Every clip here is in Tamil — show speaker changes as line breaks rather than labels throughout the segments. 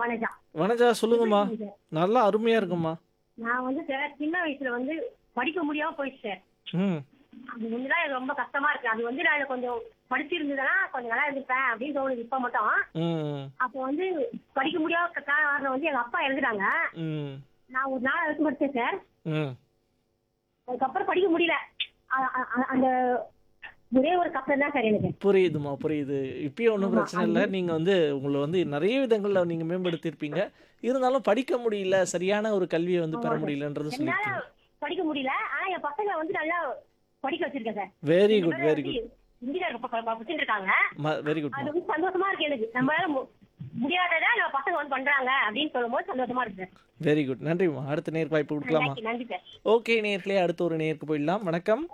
வனஜா
வனஜா சொல்லுங்கம்மா
எப்படி இருக்கீங்க சார்?
நல்லா அருமையா இருக்கும்மா
நான் வந்து சார் சின்ன வயசுல வந்து படிக்க முடியாம போயிடுச்சு சார்
ம்
அது வந்துதான் எனக்கு ரொம்ப கஷ்டமா இருக்கு அது வந்து நான் கொஞ்சம் படிச்சிருந்ததுன்னா கொஞ்சம் நல்லா இருந்திருப்பேன் அப்படின்னு தோணுது இப்ப மட்டும்
ம்
அப்போ வந்து படிக்க முடியாத காரணம் வந்து எங்க அப்பா எழுதுனாங்க
ம்
நான் ஒரு நாள் வரைக்கும் படிச்சேன் சார்
ம்
அதுக்கப்புறம் படிக்க முடியல அ- அ- அ- அந்த ஒரே ஒரு கஷ்டம் தான் சார் எனக்கு
புரியுதுமா புரியுது இப்பயும் ஒன்றும்
ஆமா,
பிரச்சனை இல்லை நீங்கள் வந்து உங்களை வந்து நிறைய விதங்களில் நீங்கள் மேம்படுத்தியிருப்பீங்க இருந்தாலும் படிக்க முடியல சரியான ஒரு கல்வியை வந்து பெற
ஆமா.
முடியலன்றது
என்னால
சொல்லியிருக்கீங்க
படிக்க முடியல ஆனா என் பசங்க வந்து நல்லா படிக்க வச்சிருக்கேன் sir
very good very good
engineer படிச்சுட்டு இருக்காங்க
வெரி குட்
அது வந்து சந்தோஷமா இருக்கு எனக்கு நம்மளால மு- முடியாததை நம்ம பசங்க வந்து பண்றாங்க அப்படின்னு சொல்லும்போது சந்தோஷமா இருக்கு சார்
வெரி குட் நன்றிம்மா அடுத்த நேருக்கு வாய்ப்பு கொடுக்கலாமா
நன்றி நன்றி சார்
ஓகே நேர்களே அடுத்த ஒரு நேருக்கு போயிடலாம் வணக்கம்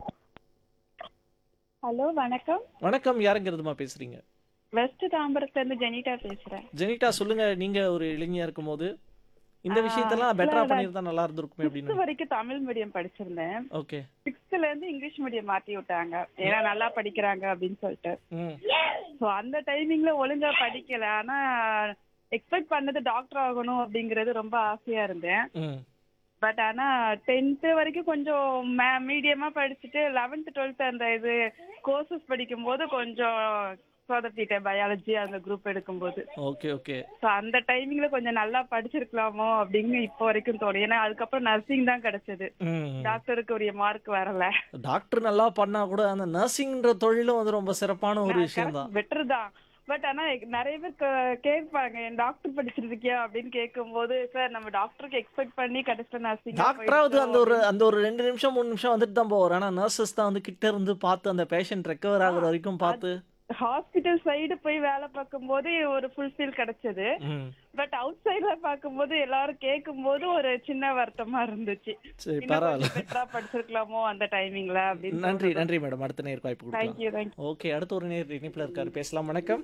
ஹலோ வணக்கம்
வணக்கம் யாருங்கிறதுமா பேசுறீங்க
வெஸ்ட் தாம்பரத்துல இருந்து ஜெனிட்டா பேசுறேன்
ஜெனிட்டா சொல்லுங்க நீங்க ஒரு இளைஞயா இருக்கும்போது இந்த
ஆ,
விஷயத்தெல்லாம்
இல்ல,
பெட்டரா
இல்ல.
பண்ணியிருந்தா நல்லா இருந்திருக்குமே
சிக்ஸ்த்
அப்படின்னு
வரைக்கும் தமிழ் மீடியம் படிச்சிருந்தேன்
ஓகே
சிக்ஸ்த்ல இருந்து இங்கிலீஷ் மீடியம் மாத்தி விட்டாங்க ஏன்னா நல்லா படிக்கிறாங்க அப்படின்னு சொல்லிட்டு
ம்
ஸோ அந்த டைமிங்ல ஒழுங்கா படிக்கல ஆனா எக்ஸ்பெக்ட் பண்ணது டாக்டர் ஆகணும் அப்படிங்கறது ரொம்ப ஆசையா இருந்தேன்
ம்
பட் ஆனா டென்த்து வரைக்கும் கொஞ்சம் மீடியமா படிச்சுட்டு லெவன்த் டுவெல்த் அந்த இது கோர்சஸ் படிக்கும்போது கொஞ்சம் சொதப்பிட்டேன் பயாலஜி அந்த குரூப் எடுக்கும்போது
ஓகே ஓகே
ஸோ அந்த டைமிங்ல கொஞ்சம் நல்லா படிச்சிருக்கலாமோ அப்படின்னு இப்போ வரைக்கும் தோணும் ஏன்னா அதுக்கப்புறம் நர்சிங் தான் கிடைச்சது
ம்
டாக்டருக்கு உரிய மார்க் வரல
டாக்டர் நல்லா பண்ணா கூட அந்த நர்சிங்ன்ற தொழிலும் வந்து ரொம்ப சிறப்பான ஒரு விஷயம் தான்
பெட்டர் தான் பட் ஆனா நிறைய பேர் கே- கேட்பாங்க என் டாக்டர் படிச்சிருக்கியா அப்படின்னு கேட்கும்போது சார் நம்ம டாக்டருக்கு எக்ஸ்பெக்ட் பண்ணி கடைசியில் நர்சிங்
டாக்டராவது அந்த ஒரு அந்த ஒரு ரெண்டு நிமிஷம் மூணு நிமிஷம் வந்துட்டு தான் போவார் ஆனா நர்சஸ் தான் வந்து கிட்ட இருந்து பார்த்து அந்த பேஷண்ட் ரெக்கவர் ஆகுற வரைக்கும் பார்த்து
ஹாஸ்பிட்டல் சைடு போய் வேலை பார்க்கும்போது ஒரு ஃபுல்ஃபில் கிடைச்சது
ம்
பட் அவுட் சைடுல பார்க்கும்போது எல்லாரும் கேட்கும்போது ஒரு சின்ன வருத்தமா இருந்துச்சு
சரி
இன்னும்
பரவாயில்ல
கொஞ்சம் பெட்டரா படிச்சிருக்கலாமோ அந்த டைமிங்ல அப்படின்னு
நன்றி நன்றி மேடம் அடுத்த நேருக்கு வாய்ப்பு கொடுக்கலாம்
தேங்க்யூ தேங்க்யூ
ஓகே அடுத்த ஒரு நேர் இணைப்பில் இருக்காரு பேசலாம் வணக்கம்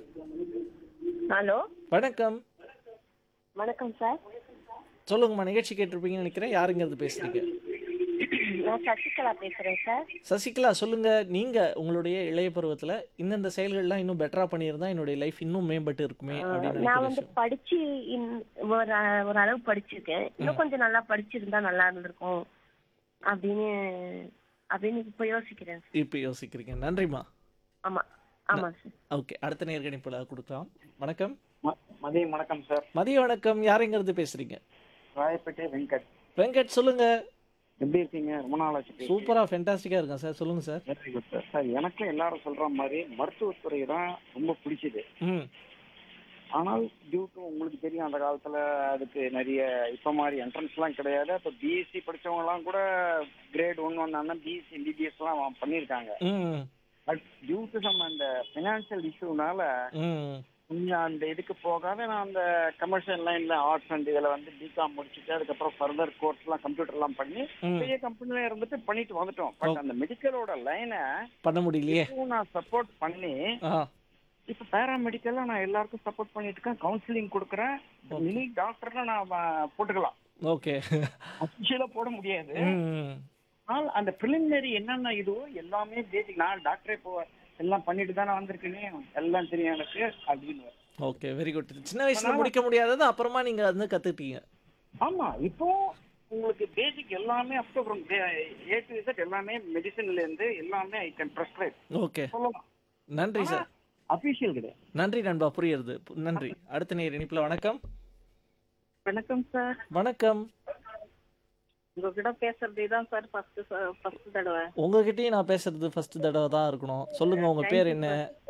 ஹலோ
வணக்கம்
வணக்கம் சார்
சொல்லுங்கம்மா நிகழ்ச்சி கேட்டிருப்பீங்கன்னு நினைக்கிறேன் யாருங்கிறது பேசுறீங்க
நான் சசிகலா பேசுறேன் சார்
சசிகலா சொல்லுங்க நீங்க உங்களுடைய இளைய பருவத்துல இந்தந்த செயல்கள்லாம் இன்னும் பெட்டரா பண்ணியிருந்தா என்னுடைய லைஃப் இன்னும் மேம்பட்டு இருக்குமே அப்படின்னு
நான்
நினைக்கிற
வந்து
விஷயம்
படிச்சு இன்- ஒரு ஒரு அளவு படிச்சிருக்கேன் இன்னும் கொஞ்சம் நல்லா படிச்சிருந்தா நல்லா இருந்திருக்கும் அப்படின்னு அப்படின்னு இப்ப யோசிக்கிறேன் சார்.
இப்போ யோசிக்கிறீங்க நன்றிம்மா
ஆமா ஆமா சார்
ஓகே அடுத்த நேர்கணிப்புல கொடுக்கலாம் வணக்கம்
ம- மதியம் வணக்கம் சார்
மதிய வணக்கம் யாருங்கிறது பேசுறீங்க
ராயப்பேட்டை வெங்கட்
வெங்கட் சொல்லுங்க
எப்படி இருக்கீங்க ரொம்ப நாள் ஆச்சு பேசி.
சூப்பரா ஃபென்டாஸ்டிக்கா இருக்கேன் சார் சொல்லுங்க sir
Very good sir sir எனக்கும் எல்லாரும் சொல்ற மாதிரி மருத்துவத்துறை தான் ரொம்ப பிடிச்சது
ம்
ஆனால் டியூ டு உங்களுக்கு தெரியும் அந்த காலத்துல அதுக்கு நிறைய இப்ப மாதிரி என்ட்ரன்ஸ் எல்லாம் கிடையாது அப்ப பிஎஸ்சி படிச்சவங்க எல்லாம் கூட கிரேட் ஒன் வந்தாங்கன்னா பிஎஸ்சி எம்பிபிஎஸ் எல்லாம் பண்ணியிருக்காங்க
ம்
பட் டியூ டு சம் அந்த பினான்சியல் இஷ்யூனால
ம்
கொஞ்சம் அந்த இதுக்கு போகாத நான் அந்த கமர்ஷியல் லைன்ல ஆர்ட்ஸ் அண்ட் இதுல வந்து பிகாம் முடிச்சுட்டு அதுக்கப்புறம் ஃபர்தர் கோர்ஸ் எல்லாம் கம்ப்யூட்டர் எல்லாம் பண்ணி
ம்
பெரிய கம்பெனில இருந்துட்டு பண்ணிட்டு வந்துட்டோம் பட் அந்த மெடிக்கலோட லைனை
பண்ண முடியலையே
நான் சப்போர்ட் பண்ணி
ஆ
இப்ப பேராமெடிக்கல்ல நான் எல்லாருக்கும் சப்போர்ட் பண்ணிட்டு இருக்கேன் கவுன்சிலிங் கொடுக்குறேன் மினி டாக்டர்ல நான் வ- போட்டுக்கலாம்
ஓகே
அஃபிஷியலா போட முடியாது
ம்
ஆனால் அந்த ப்ரிலிமினரி என்னென்ன இதுவோ எல்லாமே பேசிக் நான் டாக்டரே போ எல்லாம் பண்ணிட்டு தானே வந்திருக்கேனே எல்லாம் தெரியும் எனக்கு அப்படின்னு
ஓகே வெரி குட் சின்ன வயசுல முடிக்க முடியாதது அப்புறமா நீங்க வந்து கத்துக்கிட்டீங்க
ஆமா இப்போ உங்களுக்கு பேசிக் எல்லாமே up from A to Z எல்லாமே மெடிசன்ல இருந்து எல்லாமே ஐ கேன் ப்ரெஸ்கிரைப்
ஓகே
சொல்லலாம்
நன்றி சார்
அபிஷியல் கிடையாது
நன்றி நண்பா புரியுது பு- நன்றி அடுத்த நேர் இணைப்புல வணக்கம்
வணக்கம் சார்
வணக்கம்
உங்ககிட்ட பேசுறது தான் சார் ஃபர்ஸ்ட் ஃபர்ஸ்ட் தடவை
உங்ககிட்டயும் நான் பேசுறது ஃபர்ஸ்ட் தடவை தான் இருக்கணும் சொல்லுங்க உங்க பேர் என்ன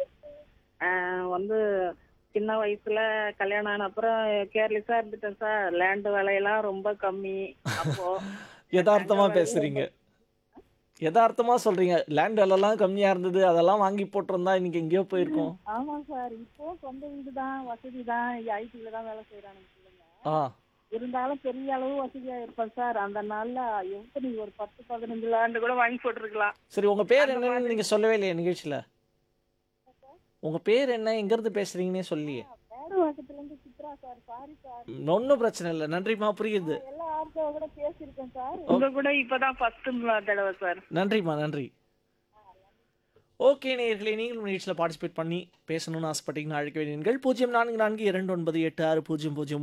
ஆஹ் வந்து சின்ன வயசுல கல்யாணம் ஆன அப்புறம் கேர்லெஸ்ஸா இருந்துட்டேன் சார் லேண்ட் விலையெல்லாம் ரொம்ப கம்மி அப்போ
யதார்த்தமா பேசுறீங்க யதார்த்தமா சொல்றீங்க லேண்ட் விலைலாம் கம்மியா இருந்தது அதெல்லாம் வாங்கி போட்டிருந்தா இன்னைக்கு எங்கேயோ போயிருக்கோம்
ஆமா சார் இப்போ சொந்த வீடு தான் வசதி தான் ஐடில தான் வேலை செய்யறாங்க பிள்ளைங்க
ஆ
இருந்தாலும் பெரிய அளவு வசதியா இருப்பேன் சார் அந்த நாள்ல எப்படி ஒரு பத்து பதினஞ்சு லேண்டு கூட வாங்கி போட்டிருக்கலாம்
சரி உங்க பேர் என்னன்னு நீங்க சொல்லவே இல்லையா நிகழ்ச்சியில உங்க பேர் என்ன எங்க இருந்து பேசுறீங்கன்னே சொல்லியே
வேடு வாக்கத்துல இருந்து சித்ரா சார் சாரி சார்
ஒன்றும் பிரச்சனை இல்லை நன்றிம்மா புரியுது
எல்லா ஆர்டோ கூட பேசியிருக்கேன் சார் உங்க கூட இப்பதான் ஃபர்ஸ்ட் தடவை சார்
நன்றிம்மா நன்றி ஓகே நேயர்களே நீங்களும் நிகழ்ச்சியில் பார்ட்டிசிபேட் பண்ணி பேசணும்னு ஆசைப்பட்டீங்கன்னா அழைக்க வேண்டிய எண்கள் பூஜ்ஜியம் நான்கு நான்கு இரண்டு ஒன்பது எட்டு ஆறு பூஜ்ஜியம் பூஜ்ஜியம்